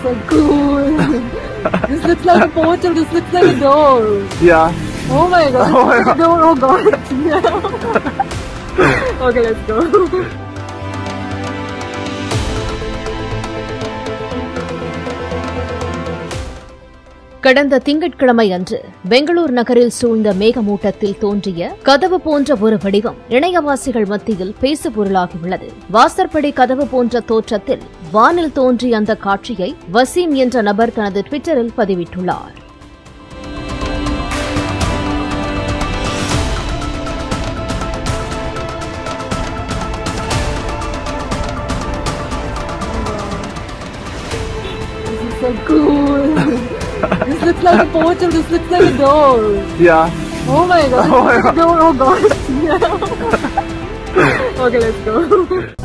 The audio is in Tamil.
so cool. this looks like a portal. This looks like a door. Yeah. Oh my god. Oh my this is a door. Oh god. Yeah. okay, let's go. கடந்த திங்கட்கிழமை அன்று பெங்களூர் நகரில் சூழ்ந்த மேகமூட்டத்தில் தோன்றிய கதவு போன்ற ஒரு வடிவம் இணையவாசிகள் மத்தியில் பேசுபொருளாகியுள்ளது வாசற்படி கதவு போன்ற தோற்றத்தில் வானில் தோன்றிய அந்த காட்சியை வசீம் என்ற நபர் தனது ட்விட்டரில் பதிவிட்டுள்ளார் This is so cool. this looks like a portal. This looks like a door. Yeah. Oh my god. Oh my this is a door. Oh god. Yeah. okay, let's go.